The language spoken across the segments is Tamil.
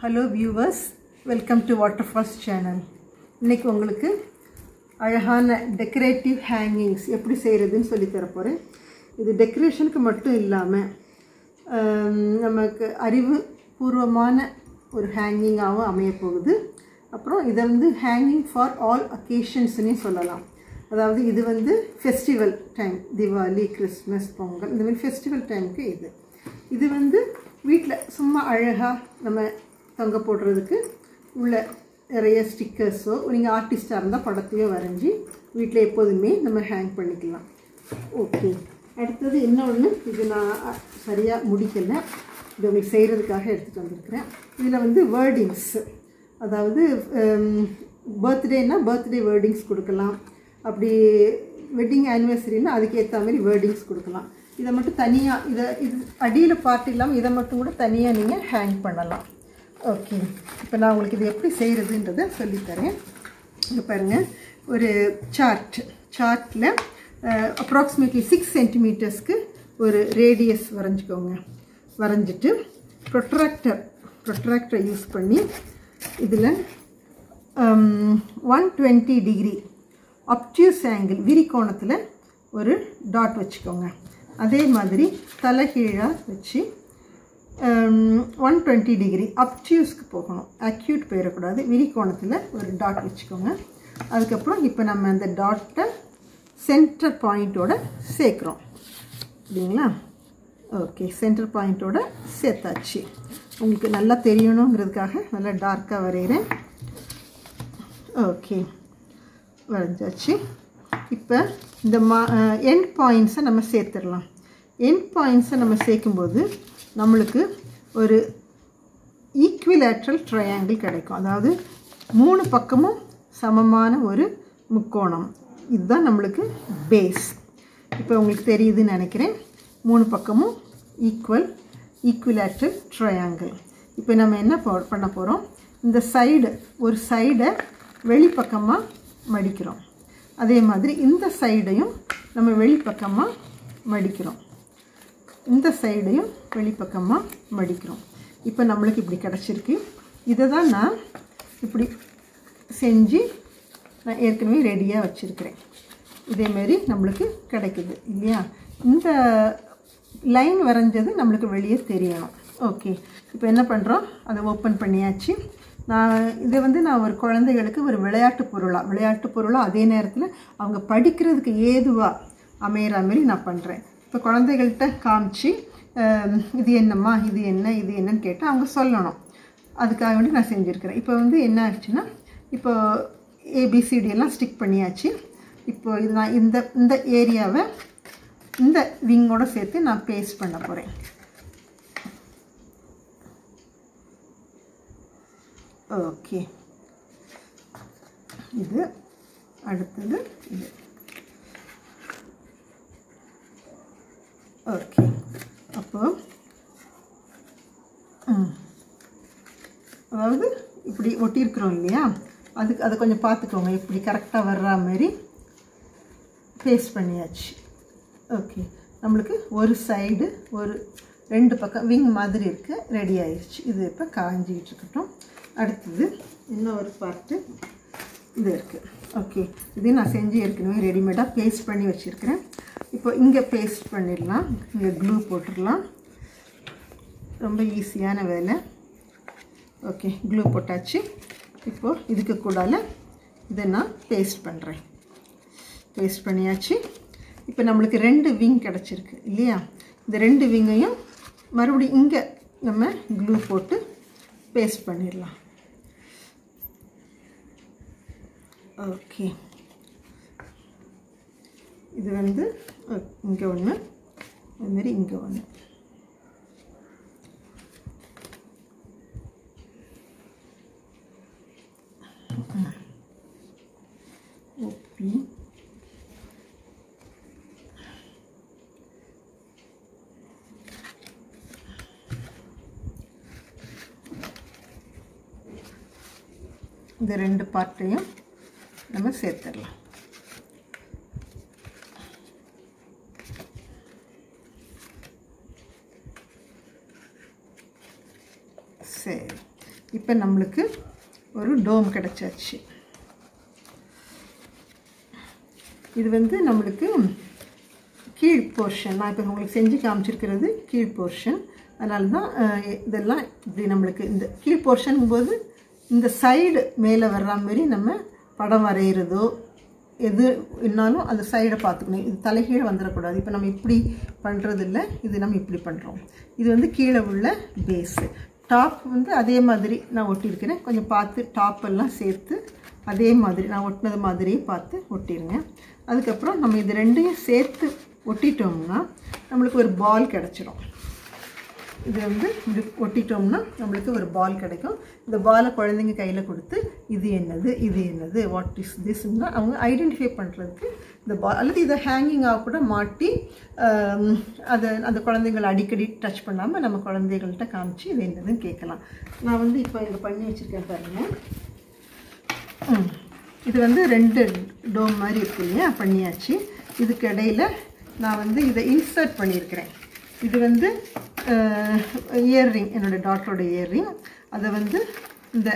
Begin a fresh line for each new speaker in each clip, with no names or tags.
Hello viewers welcome to water falls channel இன்னைக்கு உங்களுக்கு அழகான டெக்கரேட்டிவ் ஹேங்கிங்ஸ் எப்படி செய்கிறதுன்னு சொல்லி தரப்போகிறேன் இது டெக்கரேஷனுக்கு மட்டும் இல்லாமல் நமக்கு அறிவு பூர்வமான ஒரு ஹேங்கிங்காகவும் அமையப்போகுது அப்புறம் இதை வந்து ஹேங்கிங் ஃபார் ஆல் அக்கேஷன்ஸ்னே சொல்லலாம் அதாவது இது வந்து festival time Diwali Christmas Pongal இந்த மாதிரி ஃபெஸ்டிவல் டைமுக்கு இது இது வந்து வீட்டில் சும்மா அழகாக நம்ம தொங்க போடுறதுக்கு உள்ள நிறைய ஸ்டிக்கர்ஸோ நீங்கள் ஆர்டிஸ்டாக இருந்தால் படத்தையோ வரைஞ்சி வீட்டில் எப்போதுமே நம்ம ஹேங் பண்ணிக்கலாம் ஓகே அடுத்தது இன்னொன்று இது நான் சரியாக முடிக்கலை இது உங்களுக்கு செய்கிறதுக்காக எடுத்துகிட்டு வந்திருக்கிறேன் இதில் வந்து வேர்டிங்ஸ் அதாவது பர்த்டேனா பர்த்டே வேர்டிங்ஸ் கொடுக்கலாம் அப்படி வெட்டிங் ஆனிவர்சரினா அதுக்கு ஏற்ற மாதிரி வேர்டிங்ஸ் கொடுக்கலாம் இதை மட்டும் தனியாக இதை இது அடியில் பார்ட் இல்லாமல் இதை மட்டும் கூட தனியாக நீங்கள் ஹேங் பண்ணலாம் ஓகே இப்போ நான் உங்களுக்கு இது எப்படி செய்கிறதுன்றதை சொல்லித்தரேன் இங்கே பாருங்கள் ஒரு சார்ட் சார்ட்டில் அப்ராக்சிமேட்லி சிக்ஸ் சென்டிமீட்டர்ஸ்க்கு ஒரு ரேடியஸ் வரைஞ்சிக்கோங்க வரைஞ்சிட்டு ப்ரொட்ராக்டர் ப்ரொட்ராக்டரை யூஸ் பண்ணி இதில் one twenty degree obtuse angle விரிக்கோணத்தில் ஒரு டாட் வச்சுக்கோங்க அதே மாதிரி தலைகீழாக வச்சு ஒன் டுவெண்ட்டி டிகிரி அப்டியூஸ்க்கு போகணும் அக்யூட் போயிடக்கூடாது விரிக்கோணத்தில் ஒரு டாட் வச்சுக்கோங்க அதுக்கப்புறம் இப்போ நம்ம அந்த டாட்டை சென்டர் பாயிண்ட்டோட சேர்க்குறோம் இல்லைங்களா ஓகே சென்டர் பாயிண்ட்டோட சேர்த்தாச்சு உங்களுக்கு நல்லா தெரியணுங்கிறதுக்காக நல்லா டார்க்காக வரைகிறேன் ஓகே வரைஞ்சாச்சு இப்போ இந்த மா எண்ட் பாயிண்ட்ஸை நம்ம சேர்த்துடலாம் எண்ட் பாயிண்ட்ஸை நம்ம சேர்க்கும்போது நம்மளுக்கு ஒரு ஈக்குவிலேட்ரல் ட்ரையாங்கிள் கிடைக்கும் அதாவது மூணு பக்கமும் சமமான ஒரு முக்கோணம் இதுதான் நம்மளுக்கு பேஸ் இப்போ உங்களுக்கு தெரியுதுன்னு நினைக்கிறேன் மூணு பக்கமும் ஈக்குவல் ஈக்குவிலேட்ரல் ட்ரையாங்கிள் இப்போ நம்ம என்ன பண்ண போகிறோம் இந்த சைடு ஒரு சைடை வெளிப்பக்கமாக மடிக்கிறோம் அதே மாதிரி இந்த சைடையும் நம்ம வெளிப்பக்கமாக மடிக்கிறோம் இந்த சைடையும் வெளிப்பக்கமாக மடிக்கிறோம் இப்போ நம்மளுக்கு இப்படி கிடச்சிருக்கு இதை தான் நான் இப்படி செஞ்சு நான் ஏற்கனவே ரெடியாக வச்சுருக்கிறேன் இதேமாரி நம்மளுக்கு கிடைக்குது இல்லையா இந்த லைன் வரைஞ்சது நம்மளுக்கு வெளியே தெரியணும் ஓகே இப்போ என்ன பண்ணுறோம் அதை ஓப்பன் பண்ணியாச்சு நான் இதை வந்து நான் ஒரு குழந்தைகளுக்கு ஒரு விளையாட்டு பொருளாக விளையாட்டு பொருளாக அதே நேரத்தில் அவங்க படிக்கிறதுக்கு ஏதுவாக அமையிற மாதிரி நான் பண்ணுறேன் இப்போ குழந்தைகள்கிட்ட காமிச்சு இது என்னம்மா இது என்ன இது என்னன்னு கேட்டால் அவங்க சொல்லணும் அதுக்காக வேண்டி நான் செஞ்சுருக்கிறேன் இப்போ வந்து என்ன ஆச்சுன்னா இப்போ ஏபிசிடி எல்லாம் ஸ்டிக் பண்ணியாச்சு இப்போ இது நான் இந்த இந்த ஏரியாவை இந்த விங்கோட சேர்த்து நான் பேஸ்ட் பண்ண போகிறேன் ஓகே இது அடுத்தது இது ஓகே அப்போ அதாவது இப்படி ஒட்டியிருக்கிறோம் இல்லையா அதுக்கு அதை கொஞ்சம் பார்த்துக்கோங்க இப்படி கரெக்டாக வர்ற மாதிரி பேஸ்ட் பண்ணியாச்சு ஓகே நம்மளுக்கு ஒரு சைடு ஒரு ரெண்டு பக்கம் விங் மாதிரி இருக்குது ரெடி ஆயிடுச்சு இது இப்போ காஞ்சிக்கிட்டு இருக்கட்டும் அடுத்தது இன்னொரு பார்ட்டு இது இருக்குது ஓகே இது நான் செஞ்சு ஏற்கனவே ரெடிமேடாக பேஸ்ட் பண்ணி வச்சுருக்கிறேன் இப்போ இங்கே பேஸ்ட் பண்ணிடலாம் இங்கே க்ளூ போட்டுடலாம் ரொம்ப ஈஸியான வேலை ஓகே க்ளூ போட்டாச்சு இப்போது இதுக்கு கூடால இதை நான் பேஸ்ட் பண்ணுறேன் பேஸ்ட் பண்ணியாச்சு இப்போ நம்மளுக்கு ரெண்டு விங் கிடச்சிருக்கு இல்லையா இந்த ரெண்டு விங்கையும் மறுபடியும் இங்கே நம்ம க்ளூ போட்டு பேஸ்ட் பண்ணிடலாம் ஓகே இது வந்து இங்கே ஒன்று அதுமாரி இங்கே ஒன்று ஓபி இந்த ரெண்டு பார்ட்டையும் நம்ம சேர்த்துடலாம் சரி இப்போ நம்மளுக்கு ஒரு டோம் கிடச்சாச்சு இது வந்து நம்மளுக்கு கீழ் போர்ஷன் நான் இப்போ உங்களுக்கு செஞ்சு காமிச்சிருக்கிறது கீழ் போர்ஷன் அதனால தான் அஹ், இதெல்லாம் இப்படி நம்மளுக்கு இந்த கீழ் போர்ஷன் போது இந்த சைடு மேலே வர்ற மாதிரி நம்ம படம் வரைகிறதோ எது என்னாலும் அந்த சைடை பார்த்துக்கணும் இது தலைகீழே வந்துடக்கூடாது இப்போ நம்ம இப்படி பண்ணுறது இல்லை இது நம்ம இப்படி பண்ணுறோம் இது வந்து கீழே உள்ள பேஸு டாப் வந்து அதே மாதிரி நான் ஒட்டியிருக்கிறேன் கொஞ்சம் பார்த்து டாப் எல்லாம் சேர்த்து அதே மாதிரி நான் ஒட்டினது மாதிரியே பார்த்து ஒட்டிடுங்க அதுக்கப்புறம் நம்ம இது ரெண்டையும் சேர்த்து ஒட்டிட்டோம்னா நம்மளுக்கு ஒரு பால் கிடச்சிரும் இது வந்து இப்படி ஒட்டிட்டோம்னா நம்மளுக்கு ஒரு பால் கிடைக்கும் இந்த பாலை குழந்தைங்க கையில் கொடுத்து இது என்னது இது என்னது வாட் இஸ் திஸ்ன்னா அவங்க ஐடென்டிஃபை பண்ணுறதுக்கு இந்த பால் அல்லது இதை ஹேங்கிங்காக கூட மாட்டி ஆம், அதை அந்த குழந்தைங்களை அடிக்கடி டச் பண்ணாமல் நம்ம குழந்தைகள்கிட்ட காமிச்சு இது என்னதுன்னு கேட்கலாம் நான் வந்து இப்போ இங்கே பண்ணி வச்சுருக்கேன் பாருங்கள் ம். இது வந்து ரெண்டு டோம் மாதிரி இருக்கு இல்லையா பண்ணியாச்சு இதுக்கு இடையில நான் வந்து இதை இன்சர்ட் பண்ணியிருக்கிறேன் இது வந்து இயர்ரிங் என்னோடய டாக்டரோட இயர்ரிங் அதை வந்து இந்த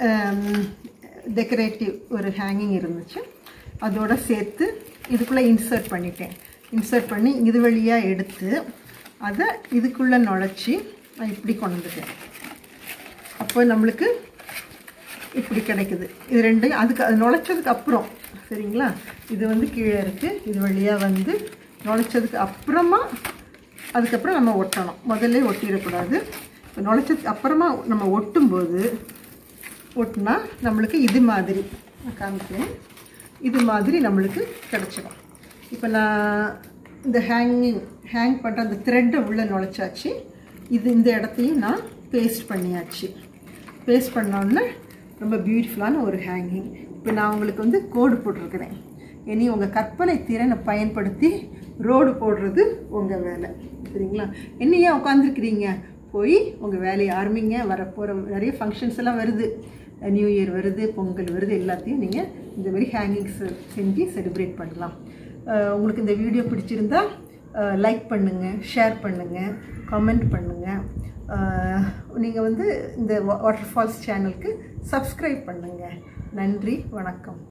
டெக்கரேட்டிவ் ஒரு ஹேங்கிங் இருந்துச்சு அதோட சேர்த்து இதுக்குள்ளே இன்சர்ட் பண்ணிட்டேன் இன்சர்ட் பண்ணி இது வழியாக எடுத்து அதை இதுக்குள்ளே நுழைச்சி நான் இப்படி கொண்டு வந்துட்டேன் அப்போ நம்மளுக்கு இப்படி கிடைக்குது இது ரெண்டையும் அதுக்கு அது நுழைச்சதுக்கு அப்புறம் சரிங்களா இது வந்து கீழே இருக்குது இது வழியாக வந்து நுழைச்சதுக்கு அப்புறமா அதுக்கப்புறம் நம்ம ஒட்டணும் முதல்ல ஒட்டிடக்கூடாது இப்போ நுழைச்சதுக்கு அப்புறமா நம்ம ஒட்டும்போது ஒட்டினா நம்மளுக்கு இது மாதிரி நான் காமிக்கிறேன் இது மாதிரி நம்மளுக்கு கிடச்சிடும் இப்போ நான் இந்த ஹேங்கிங் ஹேங் பண்ணுற அந்த த்ரெட்டை உள்ளே நுழைச்சாச்சு இது இந்த இடத்தையும் நான் பேஸ்ட் பண்ணியாச்சு பேஸ்ட் பண்ணோன்னே ரொம்ப பியூட்டிஃபுல்லான ஒரு ஹேங்கிங் இப்போ நான் உங்களுக்கு வந்து கோடு போட்டிருக்கிறேன் இனி உங்கள் கற்பனை திறனை பயன்படுத்தி ரோடு போடுறது உங்கள் வேலை சரிங்களா என்ன ஏன் உட்காந்துருக்கிறீங்க போய் உங்கள் வேலையை ஆரம்பிங்க வரப்போகிற நிறைய ஃபங்க்ஷன்ஸ் எல்லாம் வருது நியூ இயர் வருது பொங்கல் வருது எல்லாத்தையும் நீங்கள் இந்த மாதிரி ஹேங்கிங்ஸ் செஞ்சு செலிப்ரேட் பண்ணலாம் அஹ் உங்களுக்கு இந்த வீடியோ பிடிச்சிருந்தா லைக் பண்ணுங்கள் ஷேர் பண்ணுங்கள் கமெண்ட் பண்ணுங்கள் நீங்கள் வந்து இந்த வாட்டர் ஃபால்ஸ் சேனலுக்கு சப்ஸ்கிரைப் பண்ணுங்கள் நன்றி வணக்கம்